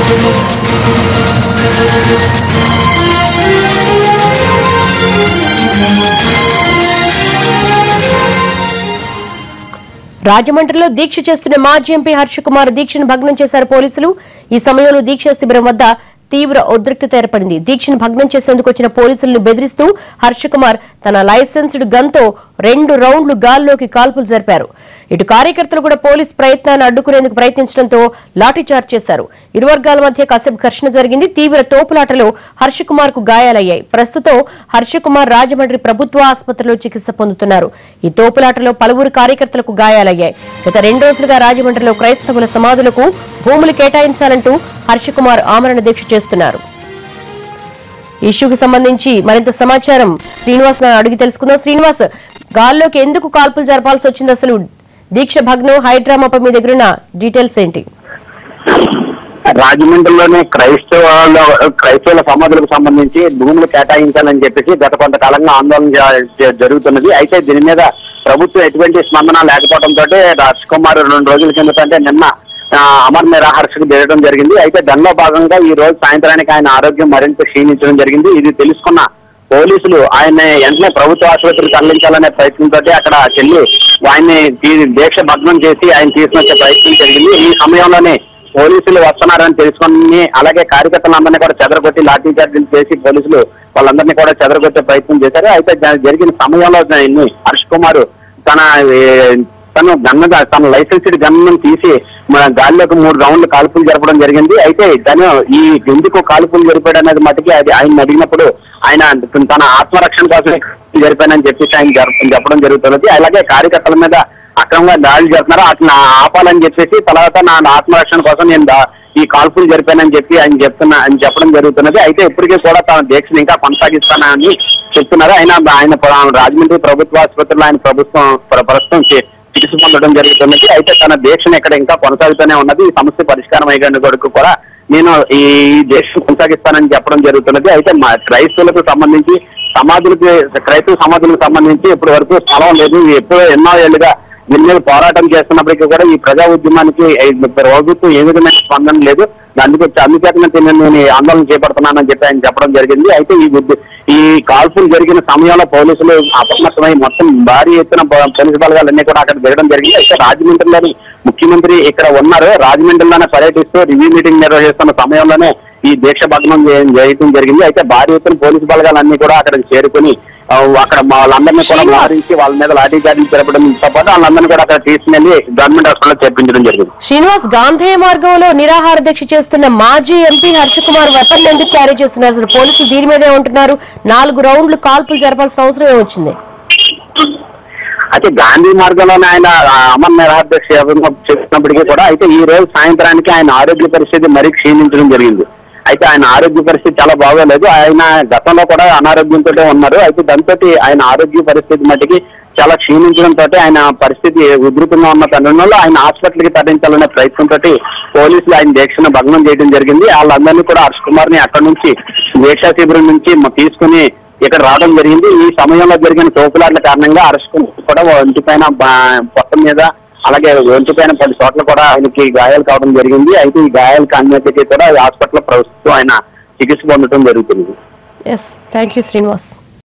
రాజమండ్రిలో దీక్ష చేస్తున్న మాజీ ఎంపీ హర్ష కుమార్ దీక్షను భగ్నం చేశారు పోలీసులు ఈ సమయంలో దీక్ష శిబిరం వద్ద తీవ్ర ఉద్రిక్తత ఏర్పడింది దీక్షను భగ్నం చేసేందుకు వచ్చిన పోలీసులను బెదిరిస్తూ హర్ష కుమార్ తన లైసెన్స్డ్ గన్తో రెండు రౌండ్లు గాల్లోకి కాల్పులు జరిపారు ఇటు కార్యకర్తలు కూడా పోలీస్ ప్రయత్నాన్ని అడ్డుకునేందుకు ప్రయత్నించడంతో లాఠీచార్జ్ చేశారు ఇరు వర్గాల మధ్య కాసేపు ఘర్షణ జరిగింది తీవ్ర తోపులాటలో హర్ష కుమార్ కు గాయాలయ్యాయి ప్రస్తుతం హర్ష కుమార్ రాజమండ్రి ప్రభుత్వ ఆసుపత్రిలో చికిత్స పొందుతున్నారు ఈ తోపులాటలో పలువురు కార్యకర్తలకు గాయాలయ్యాయి గత రెండు రోజులుగా రాజమండ్రిలో క్రైస్తవుల సమాధులకు భూములు కేటాయించాలంటూ హర్ష కుమార్ ఆమరణ దీక్ష చేస్తున్నారు ఈ ఇష్యూకి సంబంధించి మరింత సమాచారం శ్రీనివాస్ గారిని అడిగి తెలుసుకుందాం శ్రీనివాస్ గాల్లోకి ఎందుకు కాల్పులు జరపాల్సి వచ్చింది అసలు దీక్ష భగ్నం హైడ్రామాపై మీ దగ్గరున్న డీటెయిల్స్ ఏంటి రాజమండ్రిలోని క్రైస్తవ క్రైస్తవుల సమాధులకు సంబంధించి భూములు కేటాయించాలని చెప్పేసి గత కొంతకాలంగా ఆందోళన జ- జ- జరుగుతున్నది అయితే దీని మీద ప్రభుత్వం ఎటువంటి స్పందన లేకపోవడంతో రాజ్ కుమార్ రెండు రోజుల కిందట అంటే నిన్న ఆ, అమర్ నిరాహర్షకు దిగడం జరిగింది అయితే దానిలో భాగంగా ఈ రోజు సాయంత్రానికి ఆయన ఆరోగ్యం మరింత క్షీణించడం జరిగింది ఇది తెలుసుకున్న పోలీసులు ఆయన వెంటనే ప్రభుత్వ ఆసుపత్రికి తరలించాలనే ప్రయత్నంతో అక్కడ చెల్లి ఆయన్ని తీ- దీక్ష భగ్నం చేసి ఆయన తీసుకొచ్చే ప్రయత్నం జరిగింది ఈ సమయంలోనే పోలీసులు వస్తున్నారని తెలుసుకుని అలాగే కార్యకర్తలందరినీ కూడా చెదరగొట్టి లాఠీ చార్జీలు చేసి పోలీసులు వాళ్ళందరినీ కూడా చెదరగొట్టే ప్రయత్నం చేశారు అయితే జ- జరిగిన సమయంలో దీన్ని హర్ష్ కుమార్ తన ఏ, తను గన్ తన లైసెన్స్డ్ గన్ తీసి మన గాలిలోకి మూడు రౌండ్లు కాల్పులు జరపడం జరిగింది అయితే తను ఈ ఎందుకు కాల్పులు జరిపాడు అనేది మటుకి అది ఆయన అడిగినప్పుడు ఆయన తన ఆత్మరక్షణ కోసం జరిపానని చెప్పేసి ఆయన జరప- చెప్పడం జరుగుతున్నది అలాగే కార్యకర్తల మీద అక్రమంగా దాడులు చేస్తున్నారు అట్లా ఆపాలని చెప్పేసి తర్వాత నా ఆత్మరక్షణ కోసం నేను దా- ఈ కాల్పులు జరిపానని చెప్పి ఆయన చెప్తున్నా అని చెప్పడం జరుగుతున్నది అయితే ఇప్పటికీ కూడా తన దీక్షను ఇంకా కొనసాగిస్తానని చెప్తున్నారు ఆయన ఆయన ప్ర- రాజమండ్రి ప్రభుత్వ ఆసుపత్రిలో ఆయన ప్రభుత్వం ప్ర- ప్రస్తుతం చి- చికిత్స పొందడం జరుగుతున్నది అయితే తన దీక్షను ఇక్కడ ఇంకా కొనసాగుతూనే ఉన్నది ఈ సమస్య పరిష్కారం అయ్యే వరకు కూడా నేను ఈ దీక్షను కొనసాగిస్తానని చెప్పడం జరుగుతున్నది అయితే మా క్రైస్తవులకు సంబంధించి సమాధులకి క్రైస్తవ సమాధులకు సంబంధించి ఇప్పటి వరకు స్థలం లేదు ఎప్పుడో ఎన్నో ఏళ్ళుగా దీని మీద పోరాటం చేస్తున్నప్పటికీ కూడా ఈ ప్రజా ఉద్యమానికి ఈ ప్రభుత్వం ఏ విధమైన స్పందన లేదు అందుకే అందుచేతనే నేను నేను ఈ ఆందోళన చేపడుతున్నానని చెప్పి ఆయన చెప్పడం జరిగింది అయితే ఈ ఉద్య- ఈ కాల్పులు జరిగిన సమయంలో పోలీసులు అప్రమత్తమై మొత్తం భారీ ఎత్తున పో- పోలీసు బలగాలన్నీ కూడా అక్కడ జరగడం జరిగింది అయితే రాజమండ్రిలోని ముఖ్యమంత్రి ఇక్కడ ఉన్నారు రాజమండ్రిలోనే పర్యటిస్తూ రివ్యూ మీటింగ్ నిర్వహిస్తున్న సమయంలోనే ఈ దీక్ష భగ్నం చేయ- చేయడం జరిగింది అయితే భారీ ఎత్తున పోలీసు బలగాలన్నీ కూడా అక్కడికి చేరుకుని ఆ, అక్కడ మా వాళ్ళందరినీ కూడా శ్రీనివాస్. మారించి వాళ్ళ మీద లాఠీ చార్జీలు జరపడంతో పాటు వాళ్ళందరినీ కూడా అక్కడ తీసుకెళ్లి గవర్నమెంట్ హాస్పిటల్లో చేర్పించడం జరిగింది శ్రీనివాస్ గాంధీ మార్గంలో నిరాహార దీక్ష చేస్తున్న మాజీ ఎంపీ హర్ష కుమార్ వెపన్ ఎందుకు క్యారీ చేస్తున్నారు అసలు పోలీసులు దీని మీదే ఉంటున్నారు నాలుగు రౌండ్లు కాల్పులు జరపాల్సిన అవసరం ఏమొచ్చింది అయితే గాంధీ మార్గంలోనే ఆయన ఆ, అమర్ నిరాధ్యక్ష చేస్తున్నప్పటికీ కూడా అయితే ఈ రోజు సాయంత్రానికి ఆయన ఆరోగ్య పరిస్థితి మరీ క్షీణించడం జరిగింది అయితే ఆయన ఆరోగ్య పరిస్థితి చాలా బాగోలేదు ఆయన గతంలో కూడా అనారోగ్యంతో ఉన్నారు అయితే దాంతో ఆయన ఆరోగ్య పరిస్థితి మట్టికి చాలా క్షీణించడంతో ఆయన పరిస్థితి ఉధృతంగా ఉన్న తరుణంలో ఆయన హాస్పిటల్కి తరలించాలనే ప్రయత్నంతో పోలీసులు ఆయన దీక్షను భగ్నం చేయడం జరిగింది వాళ్ళందరినీ కూడా హర్ష్ కుమార్ ని అక్కడ నుంచి దీక్షా శిబిరం నుంచి మ- తీసుకుని ఇక్కడ రావడం జరిగింది ఈ సమయంలో జరిగిన తోపులాట్ల కారణంగా హర్ష్ కుమార్ కూడా ఒంటి పైన బా- పొట్ట మీద అలాగే ఒంటి పైన పది చోట్ల కూడా ఆయనకి గాయాలు కావడం జరిగింది అయితే ఈ గాయాలకు అన్నిటికీ కూడా హాస్పిటల్ ప్రస్తుతం ఆయన చికిత్స పొందడం జరుగుతుంది ఎస్ థ్యాంక్ యూ శ్రీనివాస్